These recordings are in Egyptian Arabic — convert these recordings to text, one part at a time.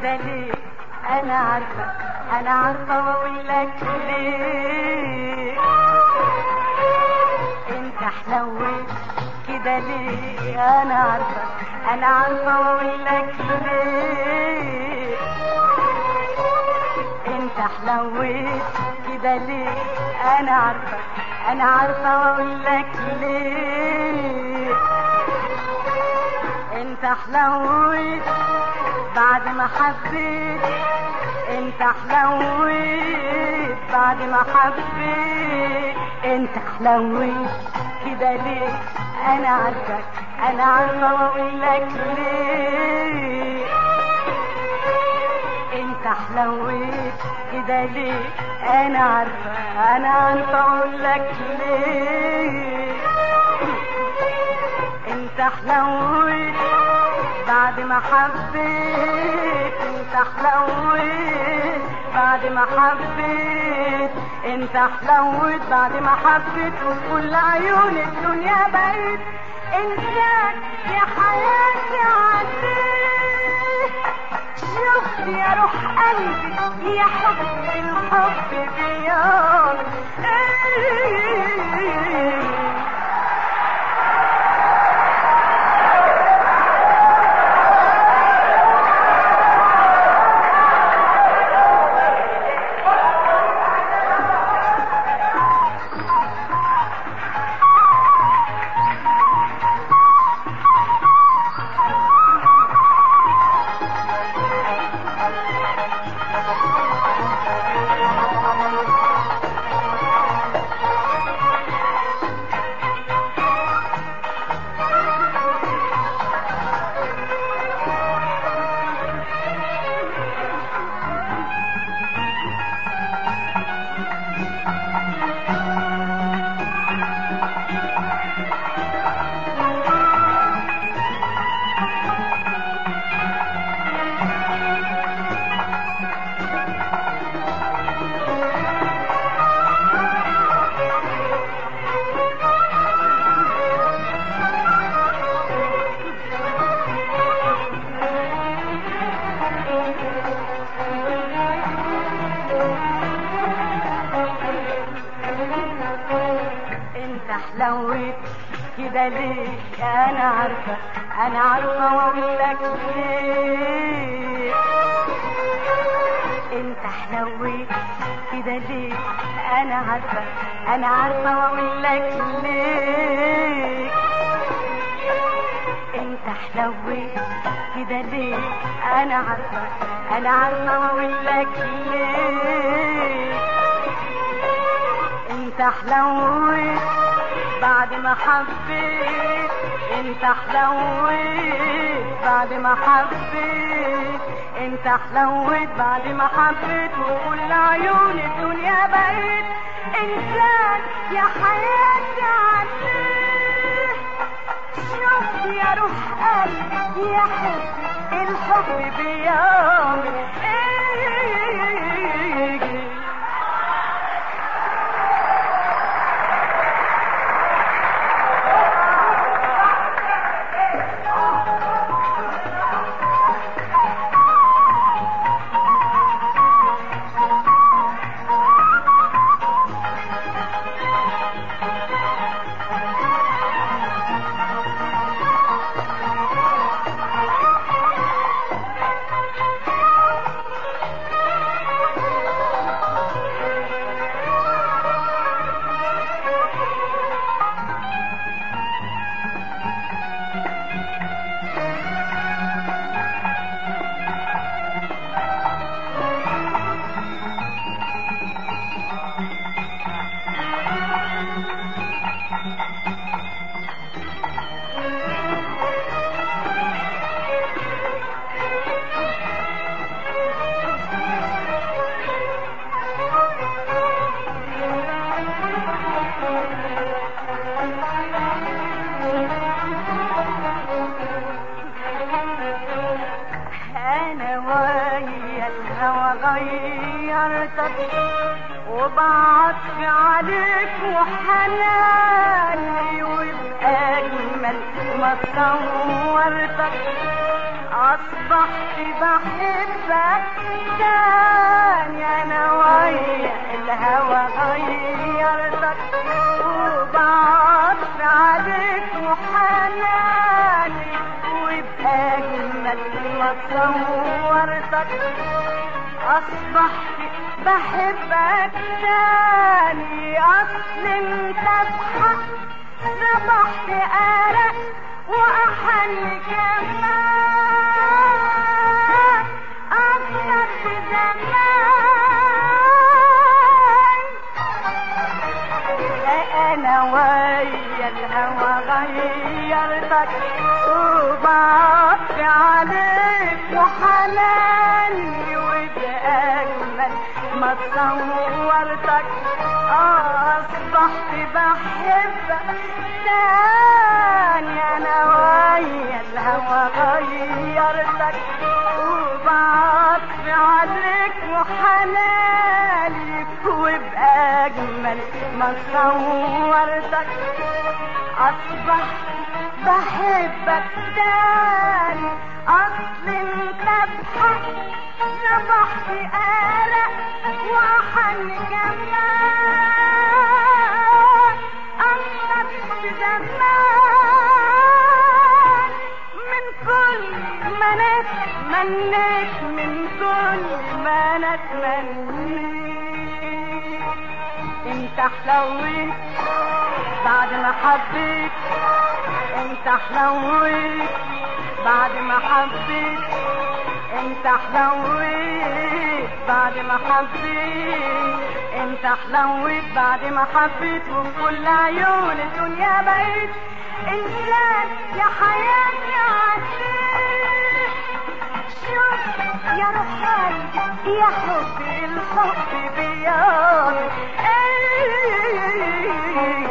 كده ليه انا عارفه انا عارفه واقول لك ليه انت حلوت كده ليه انا عارفه انا عارفه واقول لك ليه انت حلوت كده ليه انا عارفه انا عارفه واقول لك ليه انت حلوت بعد ما حبيت انت حلوت بعد ما حبيت انت حلوت كده ليه انا عارفك انا عارفه واقول لك ليه انت حلوت كده ليه انا عارفه انا عارفه اقول لك ليه انت حلوت بعد ما حبيت انت حلوت بعد ما حبيت انت حلوت بعد ما حبيت وكل عيون الدنيا بقيت انسان يا حياتي عديت شوف يا روح قلبي يا حب الحب بيوم انت حلوت كده ليه انا عارفه انا عارفه واقول لك ليه انت حلوت كده ليه انا عارفه انا عارفه واقول لك ليه انت حلوت كده ليه انا عارفه انا عارفه واقول لك ليه انت حلوت بعد ما حبيت انت حلوت بعد ما حبيت انت حلوت بعد ما حبيت وكل عيون الدنيا بقيت انسان يا حياتي عديت شوف يا روح قلبي يا حب الحب بيومي ايه انا ويا الهوى غيرتك وبعطف عليك وحناني وبأجمل ما صورتك أصبح اصبحت بحبك تاني انا ويا الهوى غيرتك وبعطف عليك وحناني وبأجمل ما صورتك اصبحت بحبك تاني اصل انت بحق صبحت ارق واحن كمان اكتر في زمان انا ويا الهوى غيرتك وبعطف عليك وحناني وبأجمل ما تصورتك اصبحت بحبك تاني انا ويا الهوى غيرتك وبعطف عليك وحناني وبأجمل ما صورتك اصبحت بحبك تاني اصل انت بحق صبحت قلق وحن كمان اكتر في زمان من كل ما نتمنيت من كل ما نتمنيت انت حلويت بعد ما حبيت انت حلويت بعد ما حبيت انت حلويت بعد ما حبيت انت حلويت بعد ما حبيت وكل عيون الدنيا بقيت انسان يا حياتي عديت شوف يا روح قلبي يا حبي الحب بياض ايه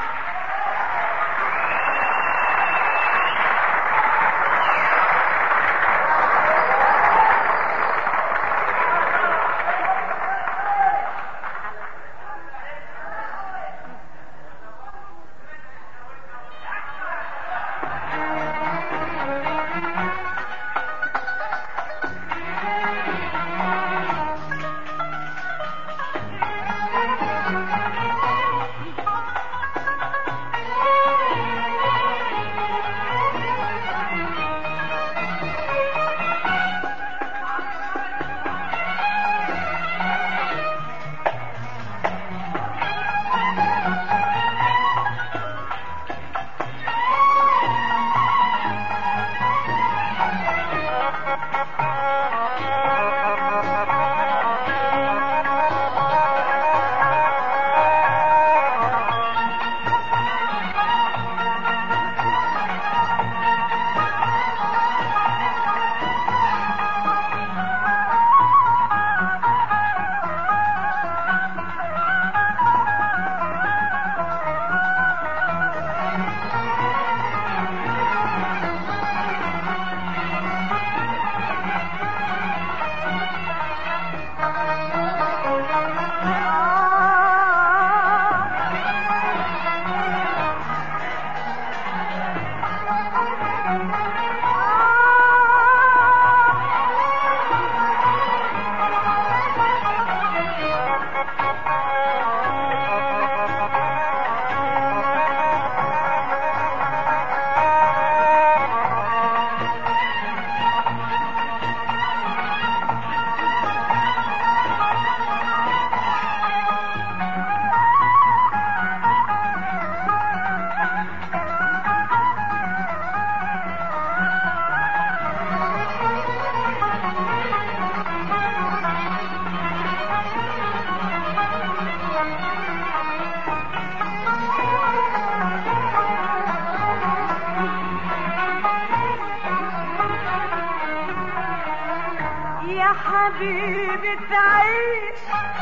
يا حبيبي تعيش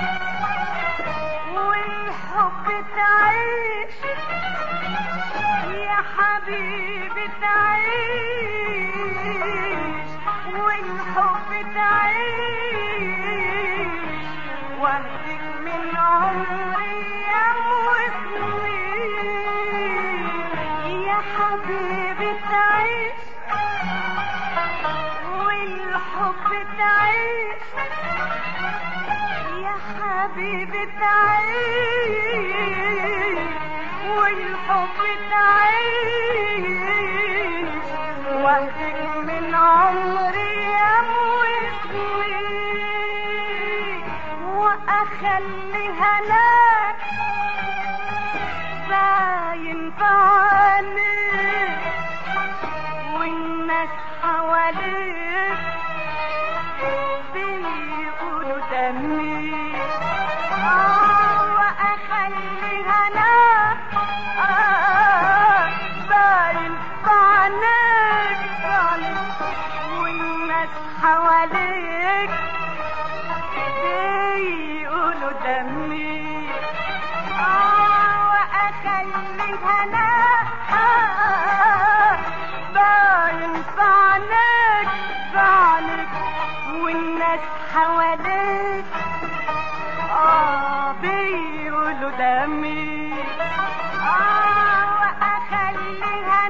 والحب تعيش يا حبيبي تعيش والحب تعيش واهدك من عمري ايام وسنين يا حبيبي تعيش تعيش والحب تعيش واخدك من عمري يا وسنين واخلي هناك باين بعينيك والناس حواليك بيقولوا دمي آه واخلي هناك آه باين بعينيك بعينيك والناس حواليك بيقولوا دمي آه وأخلي هناك آه باين بعينيك بعينيك والناس حواليك آه بيقولوا دمي آه وأخلي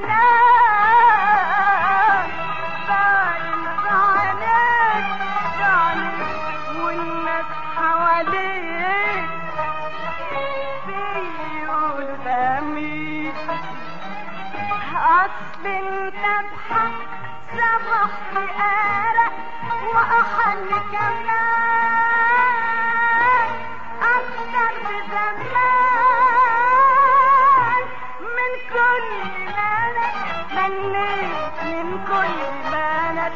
هناك باين بعينيك بعينيك والناس حواليك بيقولوا دمي أصل انت بحق صبحت أرق وأحن كمان أكتر بزمان من كل ما أنا تمنيت من كل ما أنا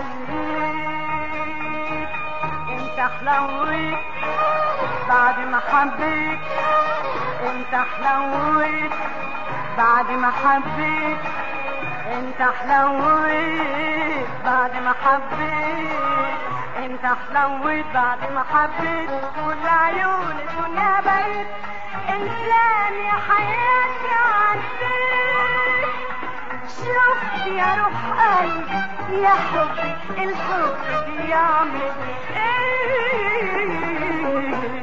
تمنيت انت حلويت بعد ما حبيت انت حلويت بعد ما حبيت انت حلويت بعد ما حبيت انت حلويت بعد ما حبيت كل عيون الدنيا بقيت انسان يا حياتي عديت شفت يا روح قلبي يا حبي الحب بيعمل ايه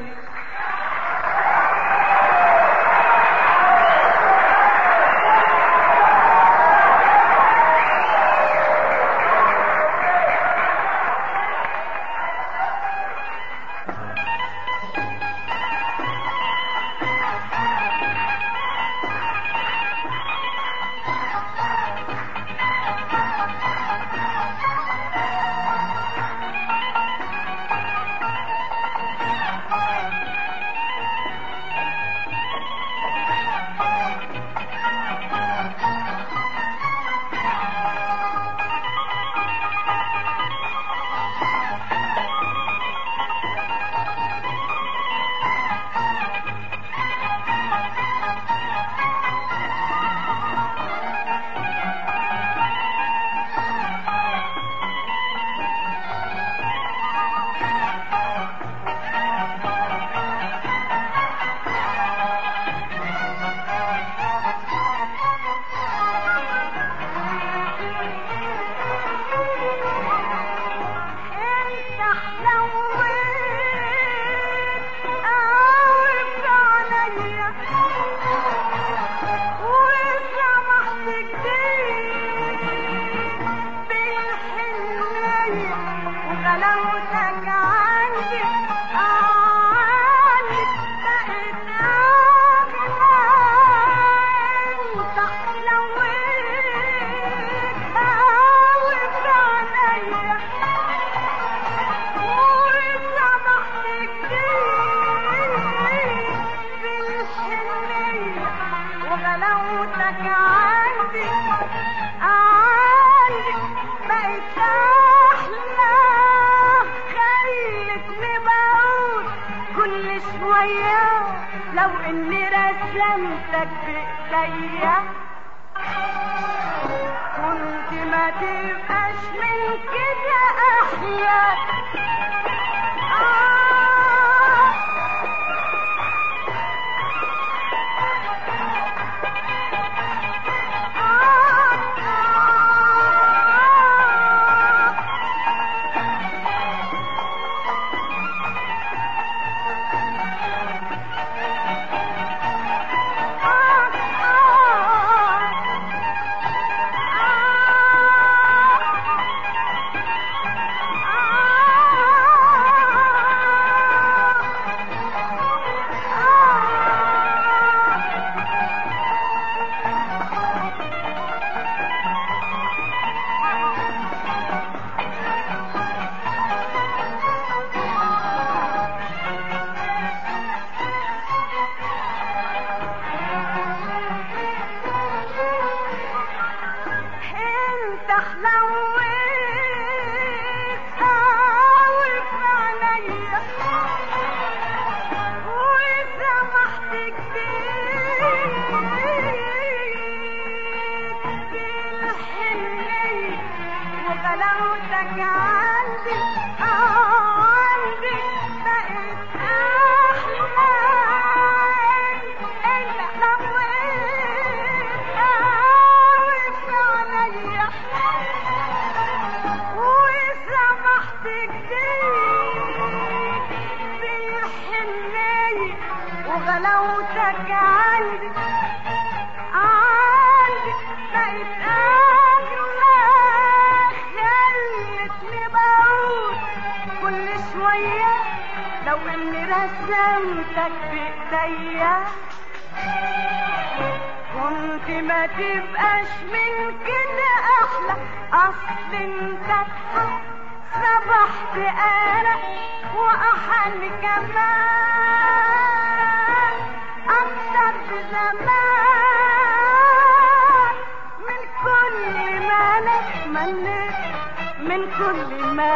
انت حلويت قوي عليا وسمحت كتير بالحنية وغلاوتك عندي عني بقيت أغلى انت حلويت قوي عليا وسمحت كتير بالحنية وغلاوتك عندي عندي بقيت أحلى خلتني بقول كل شوية لو إني رسمتك بإيديا كنت ما تبقاش من كده أحلى آه حياتي ما تبقاش من كده احلى اصل انت صبحت انا واحن كمان اكتر بزمان من كل ما نتمنيت من كل ما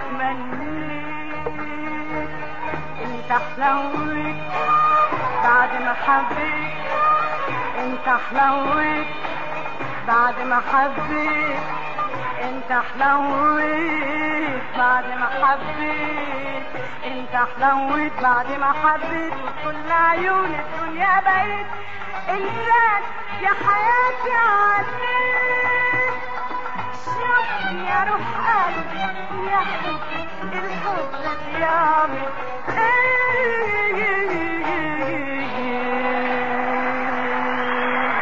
نتمنيت انت حلوت بعد ما حبيت انت حلوت بعد ما حبيت انت حلوت بعد ما حبيت انت حلوت بعد ما حبيت وكل عيون الدنيا بقيت انسان يا حياتي عديت شوف يا روح قلبي يا حبي الحب بيعمل ايه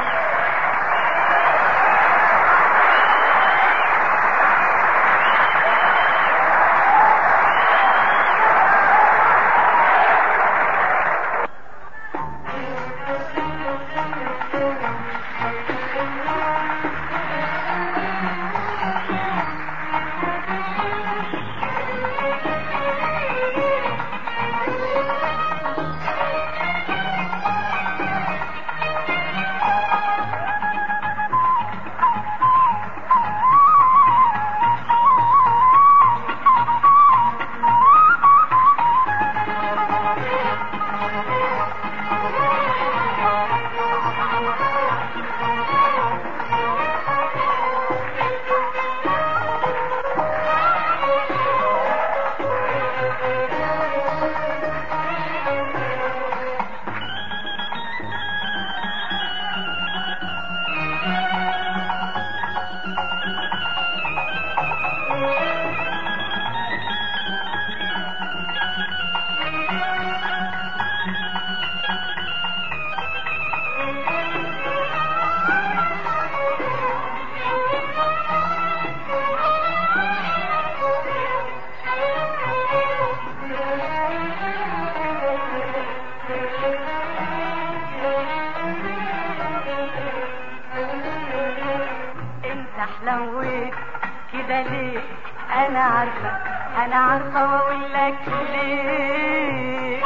انت حلويت كده ليه انا عارفه انا عارفه واقول لك ليه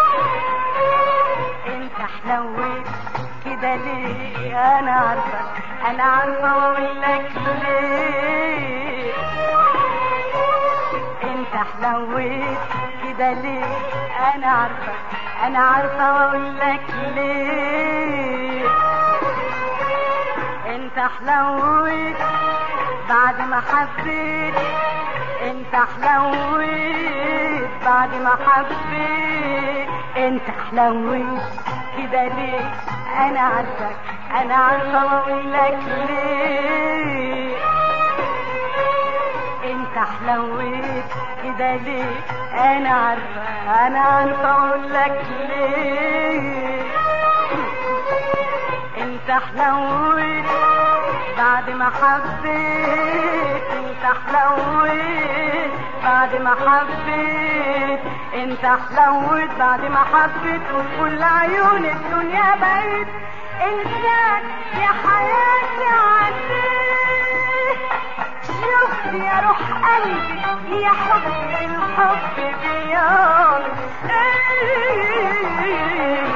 انت حلويت كده ليه انا عارفه انا عارفه واقول لك ليه انت حلويت كده ليه انا عارفه انا عارفه واقول لك ليه انت حلويت بعد ما حبيت انت حلويت بعد ما حبيت انت حلويت كده ليه انا عارفك انا عارفه واقول لك ليه انت حلويت كده ليه انا عارفه انا عارفه اقول لك ليه انت حلويت بعد ما حبيت انت حلويت بعد ما حبيت انت حلويت بعد ما حبيت وكل عيون الدنيا بقيت انسان يا حياتي عديت شوف يا روح قلبي يا حبي الحب بيوم ايه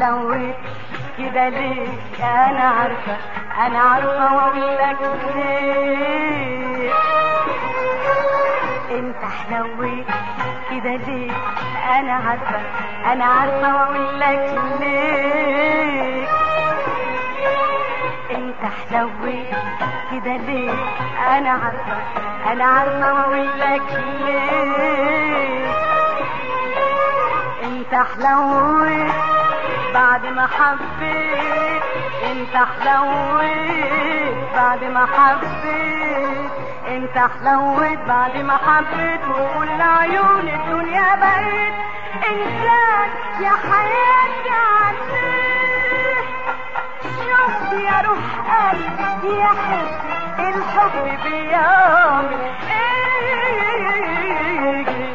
حلوت كده ليه انا عارفة انا عارفة واقول لك ليه انت حلوت كده ليه انا عارفة انا عارفة واقول لك ليه انت حلوت كده ليه انا عارفة انا عارفة واقول لك ليه انت حلوت بعد ما حبيت انت حلوت بعد ما حبيت انت حلوت بعد ما حبيت وكل عيون الدنيا بقيت انسان يا حياتي عليك شوف يا روح قلبي يا حب الحب بيعمل ايه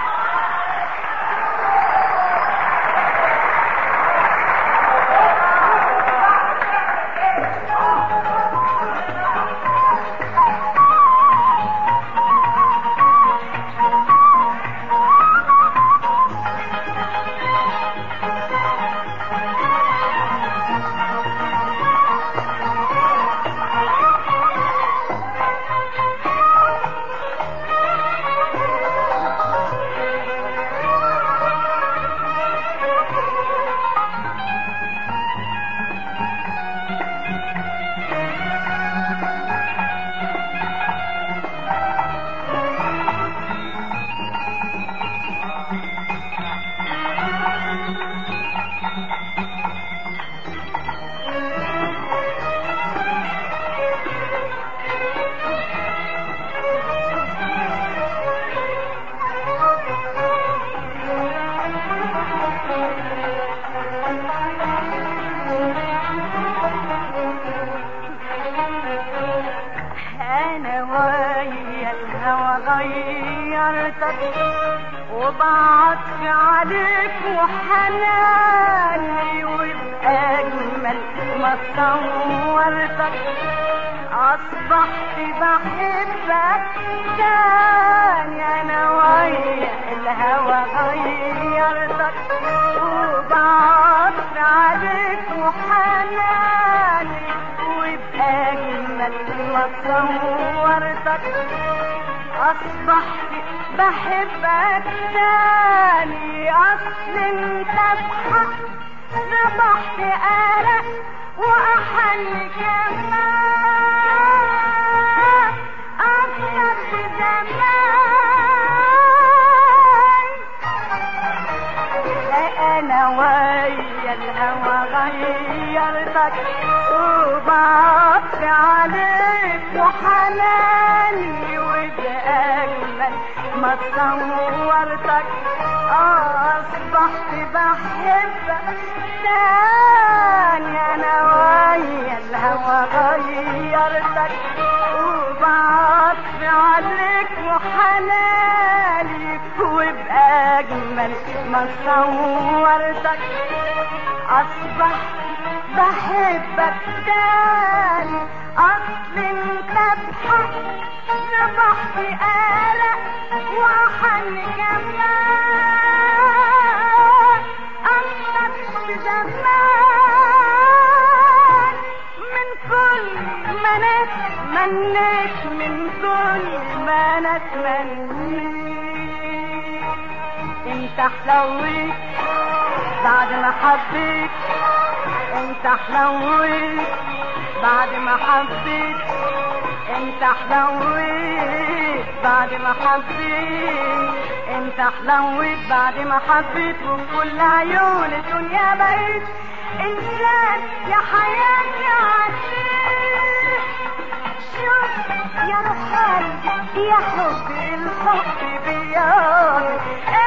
انا ويا الهوى غيرتك وبعطف عليك وحناني وبأجمل ما صورتك اصبحت بحبك تاني انا ويا الهوى غيرتك وبعطف عليك وحناني وبأجمل ما صورتك أصبحت بحبك تاني أصل انت بحق صبحت قلق وأحن كمان أكتر في زمان انا ويا الهوى غيرتك وبعطف عليك وحناني وبأجمل ما تصورتك اصبحت بحبك تاني انا ويا الهوى غيرتك وبعطف عليك وحناني وبأجمل ما صورتك أصبحت بحبك تاني أصل انت بحق صبحت قلق وأحن كمان أكتر في زمان من كل ما انا تمنيت من كل ما انا تمنيت انت حلويت بعد ما حبيت انت حلويت بعد ما حبيت انت حلويت بعد ما حبيت انت حلويت بعد ما حبيت وكل عيون الدنيا بقيت انسان يا حياتي عديت شوف يا روح قلبي يا حب الحب بياض